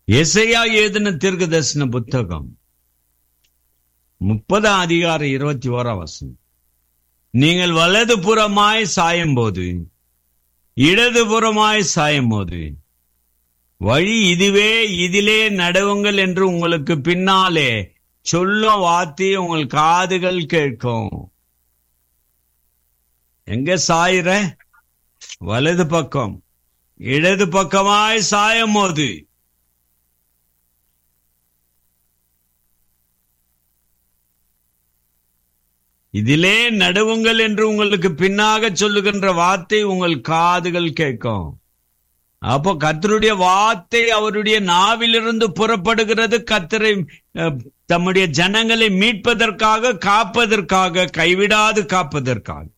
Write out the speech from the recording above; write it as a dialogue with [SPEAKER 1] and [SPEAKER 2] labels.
[SPEAKER 1] எசையா எழுதின தீர்க்க தரிசன புத்தகம் முப்பதாம் அதிகாரம் இருபத்தி ஓராம் வசனம் நீங்கள் வலது புறமாய் சாயும் போது இடது புறமாய் சாயும் போது வழி இதுவே இதிலே நடவுங்கள் என்று உங்களுக்கு பின்னாலே சொல்லும் வார்த்தை உங்கள் காதுகள் கேட்கும் எங்க சாயிற வலது பக்கம் இடது பக்கமாய் சாயும் போது இதிலே நடுவுங்கள் என்று உங்களுக்கு பின்னாக சொல்லுகின்ற வார்த்தை உங்கள் காதுகள் கேட்கும் அப்போ கத்தருடைய வார்த்தை அவருடைய நாவிலிருந்து புறப்படுகிறது கத்தரை அஹ், தம்முடைய ஜனங்களை மீட்பதற்காக காப்பதற்காக கைவிடாது காப்பதற்காக